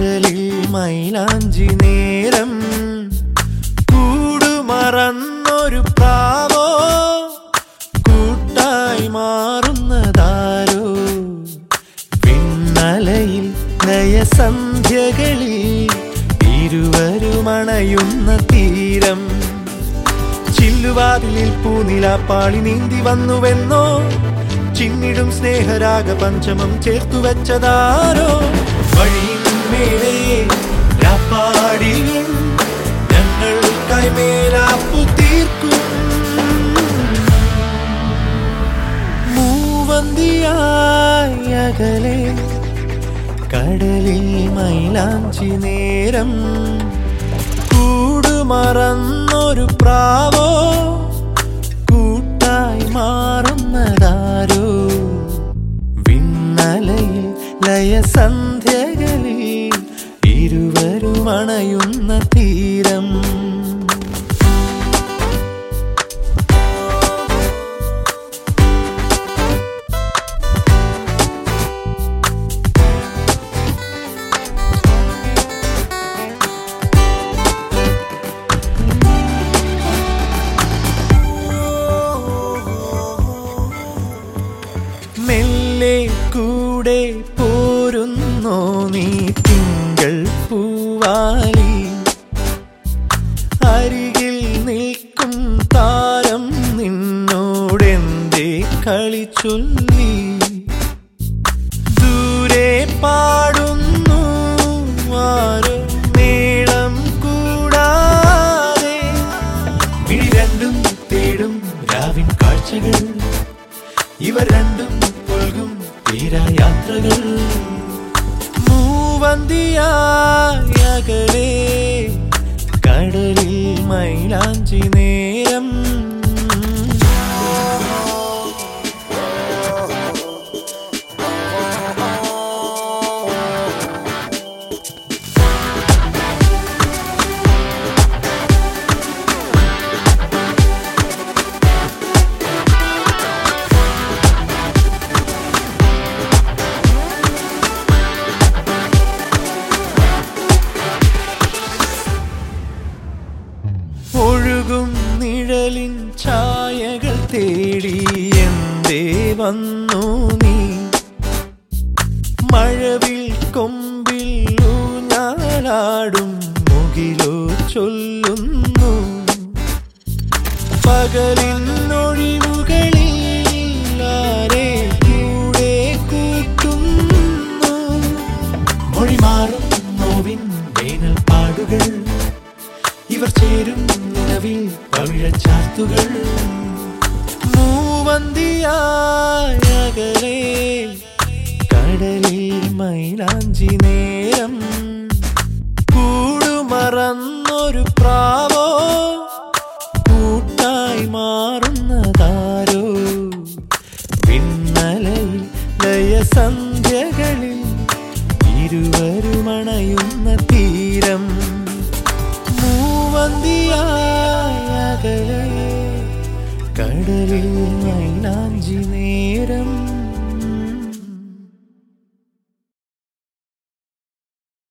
കടലിൽ മൈലാഞ്ചി നേരം കൂടുമറന്നൊരു പ്രാവോ കൂട്ടായി മാറുന്നതാരോ പിന്നലയിൽ ലയസന്ധ്യകളിൽ ഇരുവരുമണയുന്ന തീരം ചില്ലുവാതിലിൽ പൂനിലാപ്പാളി നീന്തി വന്നുവെന്നോ ചിന്നിടും സ്നേഹരാഗ പഞ്ചമം ചേർത്തു വെച്ചതാരോ വഴിയിന്മേലെ രാപ്പാടികൾ ഞങ്ങൾക്കായി മേലാപ്പു തീർക്കും മൂവന്തിയായി അകലെ കടലിൽ മൈലാഞ്ചി നേരം കൂടുമറന്നൊരു പ്രാവോ കൂട്ടായി മാറുന്നതാരോ വിണ്ണലയിൽ ലയസന്ധ്യകളിൽ ഇരുവരും അണയുന്ന തീരം മെല്ലെ കൂടെ പോരുന്നോ നീ തിങ്കൾ പൂവാലി അരികിൽ നിൽക്കും താരം നിന്നോടെന്തേ കളി ചൊല്ലി ദൂരെ പാടുന്നു ആരോ മേളം കൂടാതെ മിഴി രണ്ടും തേടും രാവിൻ കാഴ്ചകൾ ഇവർ രണ്ടും പുൽകും തീരായാത്രകൾ മൂവന്തിയായി അകലെ കടലിൽ മൈലാഞ്ചി നേരം ഒഴുകും നിഴലിൻ ഛായകൾ തേടി എന്തേ വന്നു നീ മഴവിൽ കൊമ്പിൽ ഊഞ്ഞാലാടും മുകിലോ ചൊല്ലുന്നു പകലിൻ ഒഴിവുകളിൽ ആരെ കൂടെ കൂട്ടുന്നു മൊഴി മാറും നോവിൻ വേനൽ പാടുകൾ ഇവർ ചേരും നിലവിൽ പവിഴച്ചാർത്തുകൾ മൂവന്തിയായ അകലെ കടലിൽ മൈലാഞ്ചി നേരം കൂടുമറന്നൊരു പ്രാവോ കൂട്ടായി മാറുന്നതാരോ പിന്നലയിൽ ലയസന്ധ്യകളിൽ ഇരുവരുമണയുന്ന തീരം മൂവന്തിയായ അകലെ കടലിൽ മൈലാഞ്ചി നേരം